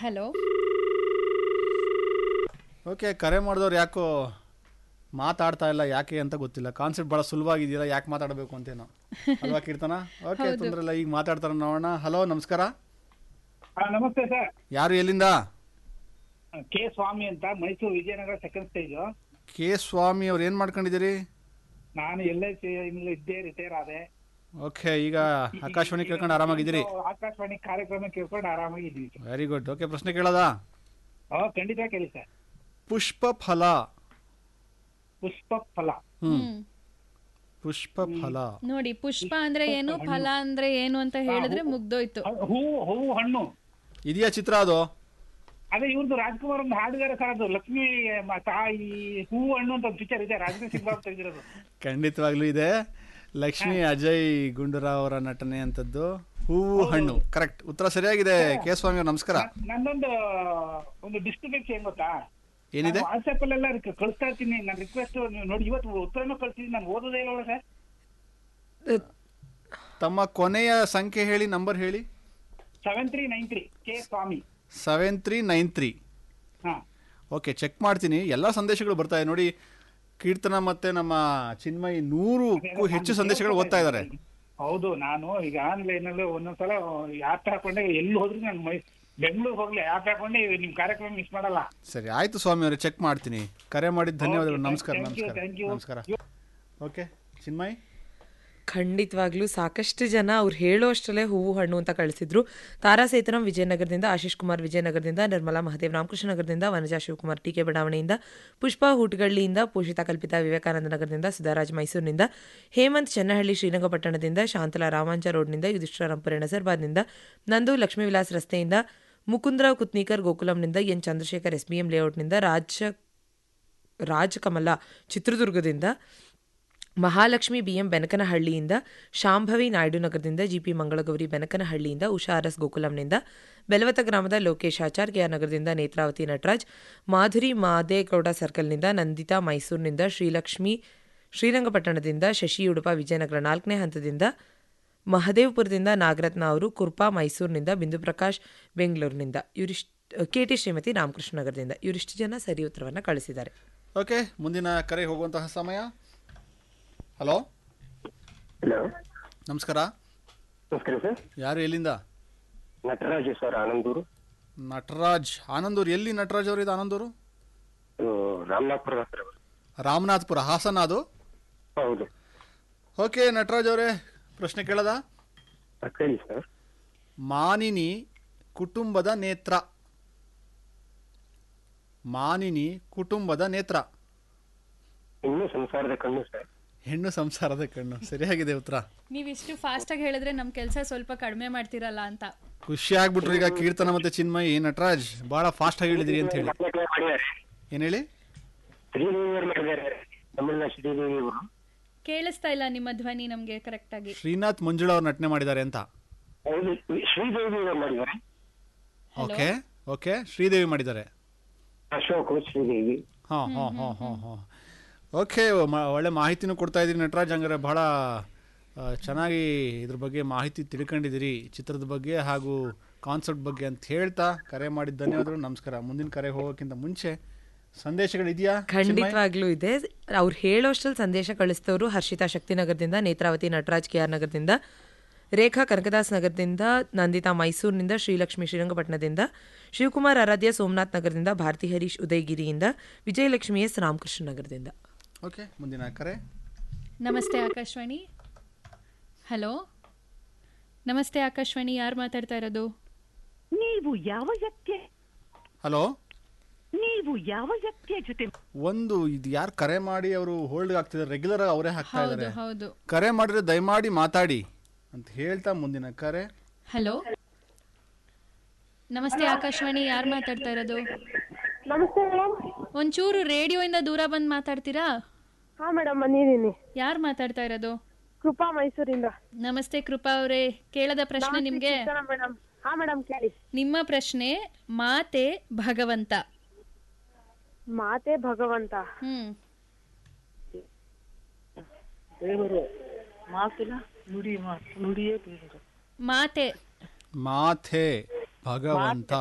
Hello okay ಕರೆ ಮಾಡಿದವ್ರು ಯಾಕೋ ಮಾತಾಡ್ತಾ ಇಲ್ಲ ಯಾಕೆ ಅಂತ ಗೊತ್ತಿಲ್ಲ ಕಾನ್ಸೆಪ್ಟ್ ಭಾಳ ಸುಲಭವಾಗಿದೆಯಲ್ಲ ಯಾಕೆ ಮಾತಾಡಬೇಕು ಅಂತೇನೋ ಅಲ್ವಾ ಕೀರ್ತನ ಓಕೆ ತೊಂದರೆ ಇಲ್ಲ ಈಗ ಮಾತಾಡ್ತಾರೆ ನೋಡೋಣ ಹಲೋ ನಮಸ್ಕಾರ ಹಾ ನಮಸ್ತೆ ಸರ್ ಯಾರು ಎಲ್ಲಿಂದ ಕೆ ಸ್ವಾಮಿ ಅಂತ Mysuru Vijayanagara second stage K Swamy ಅವ್ರು ಏನು ಮಾಡ್ಕೊಂಡಿದ್ದೀರಿ ನಾನು ಎಲ್ ಐ ಸಿ ಇದ್ದೆ ರಿಟೈರ್ ಆದೆ ಓಕೆ ಈಗ ಆಕಾಶವಾಣಿ ಕೇಳ್ಕೊಂಡು ಆರಾಮಾಗಿದ್ದೀರಿ ಆಕಾಶವಾಣಿ ಕಾರ್ಯಕ್ರಮ ಕೇಳ್ಕೊಂಡು ಆರಾಮಾಗಿದ್ದೀವಿ ಸರ್ ವೆರಿ ಗುಡ್ ಓಕೆ ಪ್ರಶ್ನೆ ಕೇಳೋದಾ ಹಾ ಖಂಡಿತ ಕೇಳಿ ಸರ್ ಪುಷ್ಪ ಫಲ ಪುಷ್ಪ ಫಲ ಹ್ಮ್ ಹ್ಮ್ ಪುಷ್ಪ ಫಲ ನೋಡಿ ಪುಷ್ಪ ಅಂದ್ರೆ ಏನು ಫಲ ಅಂದ್ರೆ ಏನು ಅಂತ ಹೇಳಿದ್ರೆ ಮುಗ್ದೋಯ್ತು ಹ- ಹೂವು ಹೂವು ಹಣ್ಣು ಇದೆಯಾ ಚಿತ್ರ ಅದು ಅದೇ ಇವ್ರದ್ದು ರಾಜ್ಕುಮಾರ್ ಒಂದು ಹಾಡುಗಾರ ಸರ್ ಅದು ಲಕ್ಷ್ಮಿ ಮ- ತಾಯಿ ಹೂವು ಹಣ್ಣು ಅಂತ ಒಂದು ಪಿಕ್ಚರ್ ಇದೆ ರಾಜಕೀಯ ಸಿಂಗ್ ಬಾಬು ತೆಗೆದಿರೋದು ಖಂಡಿತವಾಗ್ಲೂ ಇದೆ ಲಕ್ಷ್ಮಿ ಅಜಯ್ ಗುಂಡೂರಾವ್ ಅವರ ನಟನೆ ಅಂತದ್ದು ಹೂವು ಹಣ್ಣು ಕರೆಕ್ಟ್ ಉತ್ತರ ಸರಿಯಾಗಿದೆ ಕೆ ಸ್ವಾಮಿ ಅವ್ರು ನಮಸ್ಕಾರ ನಂದೊಂದು ಒಂದು ಡಿಸ್ಟರ್ಬೆನ್ಸ್ ಏನ್ ಗೊತ್ತಾ ಏನಿದೆ ವಾಟ್ಸ್ಆಪ್ ಅಲ್ಲೆಲ್ಲ ರಿಕ್- ಕಳಿಸ್ತಾ ಇರ್ತೀನಿ ನನ್ನ ರಿಕ್ವೆಸ್ಟ್ ನೋಡಿ ಇವತ್ತು ಉತ್ತರನೂ ಕಳ್ಸಿದ್ದೀನಿ ನಾನು ಓದೋದೇ ಇಲ್ಲ ಸರ್ ತಮ್ಮ ಕೊನೆಯ ಸಂಖ್ಯೆ ಹೇಳಿ ನಂಬರ್ ಹೇಳಿ seven three nine three K Swamy seven three nine three ಹಾ ಓಕೆ ಚೆಕ್ ಮಾಡ್ತೀನಿ ಎಲ್ಲ ಸಂದೇಶಗಳು ಬರ್ತಾ ಇದೆ ನೋಡಿ ಕೀರ್ತನ ಮತ್ತೆ ನಮ್ಮ ಚಿನ್ಮಯಿ ನೂರಕ್ಕೂ ಹೆಚ್ಚು ಸಂದೇಶಗಳು ಓದ್ತಾ ಇದ್ದಾರೆ ಹೌದು ನಾನು ಈಗ ಆನ್ಲೈನ್ ಅಲ್ಲಿ ಒಂದೊಂದ್ಸಲ ಆ್ಯಪ್ ಹಾಕೊಂಡೆ ಎಲ್ಲಿ ಹೋದ್ರು ನಾನು ಮೈ ಬೆಂಗಳೂರಿಗೆ ಹೋಗ್ಲಿ ಆ್ಯಪ್ ಹಾಕೊಂಡೆ ನಿಮ್ ಕಾರ್ಯಕ್ರಮ ಮಿಸ್ ಮಾಡಲ್ಲ ಸರಿ ಆಯ್ತು ಸ್ವಾಮಿ ಅವರೇ ಚೆಕ್ ಮಾಡ್ತೀನಿ ಕರೆ ಮಾಡಿದ ಧನ್ಯವಾದಗಳು Okay, ನಮಸ್ಕಾರ thank you, ನಮಸ್ಕಾರ thank you. ನಮಸ್ಕಾರ ಓಕೆ ಚಿನ್ಮಯ್ ಖಂಡಿತವಾಗ್ಲೂ ಸಾಕಷ್ಟು ಜನ ಅವ್ರು ಹೇಳೋ ಅಷ್ಟರಲ್ಲೇ ಹೂವು ಹಣ್ಣು ಅಂತ ಕಳಿಸಿದ್ರು ತಾರಾ ಸೇತನಂ ವಿಜಯನಗರದಿಂದ ಆಶೀಶ್ ಕುಮಾರ್ ವಿಜಯನಗರದಿಂದ ನಿರ್ಮಲಾ ಮಹದೇವ್ ರಾಮಕೃಷ್ಣ ನಗರದಿಂದ ವನಜಾ ಶಿವಕುಮಾರ್ ಟಿಕೆ ಬಡಾವಣೆಯಿಂದ ಪುಷ್ಪಾ ಹುಟ್ಗಳ್ಳಿಯಿಂದ ಪೂಷಿತಾ ಕಲ್ಪಿತಾ ವಿವೇಕಾನಂದ ನಗರದಿಂದ ಸಿದ್ದರಾಜ್ ಮೈಸೂರಿನಿಂದ ಹೇಮಂತ್ ಚೆನ್ನಹಳ್ಳಿ ಶ್ರೀರಂಗಪಟ್ಟಣದಿಂದ ಶಾಂತಲಾ ರಾಮಾಂಚ ರೋಡ್ನಿಂದ ಯುಧಿಷ್ಠರ ರಂಪುರೆ ನಸರ್ಬಾದ್ನಿಂದ ನಂದು ಲಕ್ಷ್ಮೀ ವಿಲಾಸ್ ರಸ್ತೆಯಿಂದ ಮುಕುಂದರಾವ್ ಕುತ್ನೀಕರ್ ಗೋಕುಲಂನಿಂದ N Chandrashekar S B M ಲೇಔಟ್ನಿಂದ ರಾಜ ರಾಜ್ ಕಮಲ ಚಿತ್ರದುರ್ಗದಿಂದ ಮಹಾಲಕ್ಷ್ಮಿ ಬಿಎಂ ಬೆನಕನಹಳ್ಳಿಯಿಂದ ಶಾಂಭವಿ ನಾಯ್ಡು ನಗರದಿಂದ ಜಿಪಿ ಮಂಗಳಗೌರಿ ಬೆನಕನಹಳ್ಳಿಯಿಂದ ಉಷಾ ಅರಸ್ ಗೋಕುಲಂನಿಂದ ಬೆಲವತ ಗ್ರಾಮದ ಲೋಕೇಶ್ ಆಚಾರ್ ಕೆಆರ್ ನಗರದಿಂದ ನೇತ್ರಾವತಿ ನಟರಾಜ್ ಮಾಧುರಿ ಮಾದೇಗೌಡ ಸರ್ಕಲ್ನಿಂದ ನಂದಿತಾ ಮೈಸೂರಿನಿಂದ ಶ್ರೀಲಕ್ಷ್ಮಿ ಶ್ರೀರಂಗಪಟ್ಟಣದಿಂದ ಶಶಿ ಉಡುಪ ವಿಜಯನಗರ ನಾಲ್ಕನೇ ಹಂತದಿಂದ ಮಹದೇವಪುರದಿಂದ ನಾಗರತ್ನ ಅವರು ಕುರ್ಪಾ ಮೈಸೂರಿನಿಂದ ಬಿಂದು ಪ್ರಕಾಶ್ ಬೆಂಗಳೂರಿನಿಂದ ಇವರಿಷ್ಟು ಕೆ ಟಿ ಶ್ರೀಮತಿ ರಾಮಕೃಷ್ಣ ನಗರದಿಂದ ಇವರಿಷ್ಟು ಜನ ಸರಿ ಉತ್ತರವನ್ನು ಕಳಿಸಿದ್ದಾರೆ ಓಕೆ ಮುಂದಿನ ಕರೆ ಹೋಗುವಂತಹ ಸಮಯ ಹಲೋ ಹಲೋ ನಮಸ್ಕಾರ ನಮಸ್ಕಾರ ಸರ್ ಯಾರು ಎಲ್ಲಿಂದ ನಟರಾಜ್ ಸರ್ ಆನಂದೂರು ನಟರಾಜ್ ಆನಂದೂರು ಎಲ್ಲಿ ನಟರಾಜ್ ಅವರು ಇದು ಆನಂದೂರು ಇದು ರಾಮನಾಥ್ಪುರ ಹತ್ರ ಬರುತ್ತೆ. ರಾಮನಾಥ್ಪುರ ಹಾಸನ ಅದು ಹೌದು ಓಕೆ ನಟರಾಜ್ ಅವರೇ ಪ್ರಶ್ನೆ ಕೇಳದ ಆ, ಕೇಳಿ ಸರ್ ಮಾನಿನಿ ಕುಟುಂಬದ ನೇತ್ರ ಮಾನಿನಿ ಕುಟುಂಬದ ನೇತ್ರ ಇನ್ನೂ ಸಂಸಾರದ ಕಣ್ಣು ಸರ್ ಹೆಣ್ಣು ಸಂಸಾರದ ಕಣ್ಣು ಸರಿಯಾಗಿದೆ ಉತ್ತರ ನೀವ್ ಇಷ್ಟು ಫಾಸ್ಟ್ ಆಗಿ ಹೇಳಿದ್ರೆ ನಮ್ ಕೆಲಸ ಸ್ವಲ್ಪ ಕಡಿಮೆ ಮಾಡ್ತಿರಲ್ಲ ಅಂತ ಖುಷಿ ಆಗ್ಬಿಟ್ರು ಈಗ ಕೀರ್ತನ ಮತ್ತೆ ಚಿನ್ಮಯಿ ನಟರಾಜ್ ಬಹಳ ಫಾಸ್ಟ್ ಆಗಿ ಹೇಳಿದಿರಿ ಅಂತ ಹೇಳಿ ನಾಟಕ ಮಾಡಿದ್ದಾರೆ ಏನ್ ಹೇಳಿ ಶ್ರೀದೇವಿ ಅವರು ಮಾಡಿದ್ದಾರೆ ತಮಿಳಿನ ಶ್ರೀದೇವಿ ಅವರು ಕೇಳಿಸ್ತಾ ಇಲ್ಲ ನಿಮ್ಮ ಧ್ವನಿ ನಮ್ಗೆ ಕರೆಕ್ಟ್ ಆಗಿ ಶ್ರೀನಾಥ್ ಮಂಜುಳಾ ಅವ್ರು ನಟನೆ ಮಾಡಿದ್ದಾರೆ ಅಂತ ಹೌದು ಶ್ರೀದೇವಿ ಅವರು ಮಾಡಿದ್ದಾರೆ ಓಕೆ ಓಕೆ ಶ್ರೀದೇವಿ ಮಾಡಿದ್ದಾರೆ ಅಶೋಕ್ ಶ್ರೀದೇವಿ ಹಾ ಹಾ ಹಾ ಹಾ ಹಾ ಓಕೆ ಮ- ಒಳ್ಳೆ ಮಾಹಿತಿನೂ ಕೊಡ್ತಾ ಇದ್ದೀರಿ ನಟರಾಜ್ ಹಂಗಾರೆ ಬಹಳ ಆ, ಚೆನ್ನಾಗಿ ಇದ್ರ ಬಗ್ಗೆ ಮಾಹಿತಿ ತಿಳ್ಕೊಂಡಿದ್ದೀರಿ ಚಿತ್ರದ ಬಗ್ಗೆ ಹಾಗೂ ಕಾನ್ಸೆಪ್ಟ್ ಬಗ್ಗೆ ಅಂತ ಹೇಳ್ತಾ ಕರೆ ಮಾಡಿದ ಧನ್ಯವಾದಗಳು ನಮಸ್ಕಾರ ಮುಂದಿನ ಕರೆ ಹೋಗೋಕ್ಕಿಂತ ಮುಂಚೆ ಸಂದೇಶಗಳಿದೆಯಾ ಖಂಡಿತವಾಗ್ಲೂ ಇದೆ ಅವ್ರು ಹೇಳೋಷ್ಟರಲ್ಲಿ ಸಂದೇಶ ಕಳಿಸಿದವರು ಹರ್ಷಿತಾ ಶಕ್ತಿನಗರದಿಂದ ನೇತ್ರಾವತಿ ನಟರಾಜ್ ಕೆ ಆರ್ ನಗರದಿಂದ ರೇಖಾ ಕನಕದಾಸ್ ನಗರದಿಂದ ನಂದಿತಾ ಮೈಸೂರಿನಿಂದ ಶ್ರೀಲಕ್ಷ್ಮಿ ಶ್ರೀರಂಗಪಟ್ಟಣದಿಂದ ಶಿವಕುಮಾರ್ ಆರಾಧ್ಯ ಸೋಮನಾಥ್ ನಗರದಿಂದ ಭಾರತಿ ಹರೀಶ್ ಉದಯಗಿರಿಯಿಂದ ವಿಜಯಲಕ್ಷ್ಮಿ ಎಸ್ ರಾಮಕೃಷ್ಣ ನಗರದಿಂದ ಓಕೆ ಮುಂದಿನ ಕರೆ ನಮಸ್ತೆ ಆಕಾಶವಾಣಿ ಹಲೋ ನಮಸ್ತೆ ಆಕಾಶವಾಣಿ ಯಾರು ಮಾತಾಡ್ತಾ ಇರೋದು ನೀವು ಯಾವ ವ್ಯಕ್ತಿಯ ಹಲೋ ನೀವು ಯಾವ ವ್ಯಕ್ತಿಯ ಜೊತೆ ಒಂದು ಇದು ಯಾರು ಕರೆ ಮಾಡಿ ಅವರು ಹೋಲ್ಡ್ ಆಗ್ತಿದ್ದಾರೆ ರೆಗ್ಯುಲರ್ ಅವರೇ ಹಾಕ್ತಾ ಹೌದು ಇದ್ದಾರೆ ಹೌದು ಕರೆ ಮಾಡಿದ್ರೆ ದಯಮಾಡಿ ಮಾತಾಡಿ ಅಂತ ಹೇಳ್ತಾ ಮುಂದಿನ ಕರೆ ಹಲೋ ನಮಸ್ತೆ ಆಕಾಶವಾಣಿ ಯಾರು ಮಾತಾಡ್ತಾ ಇರೋದು ನಮಸ್ತೆ ಮೇಡಮ್ ಒಂಚೂರು ರೇಡಿಯೋಯಿಂದ ದೂರ ಬಂದು ಮಾತಾಡ್ತೀರಾ ಹಾ ಮೇಡಮ್ ಬಂದಿದ್ದೀನಿ ಯಾರು ಮಾತಾಡ್ತಾ ಇರೋದು ಕೃಪಾ ಮೈಸೂರಿಂದ ನಮಸ್ತೆ ಕೃಪಾ ಅವರೇ ಕೇಳದ ಪ್ರಶ್ನೆ ನಿಮ್ಗೆ ಮೇಡಮ್ ಹಾ ಮೇಡಮ್ ಕೇಳಿ ನಿಮ್ಮ ಪ್ರಶ್ನೆ ಮಾತೆ ಭಗವಂತ ಮಾತೆ ಭಗವಂತ ಹ್ಮ್ ದೇವರು ಮಾತಿನ ನುಡಿ ಮಾತು ನುಡಿಯೇ ದೇವರು ಮಾತೆ ಮಾಥೆ ಭಗವಂತ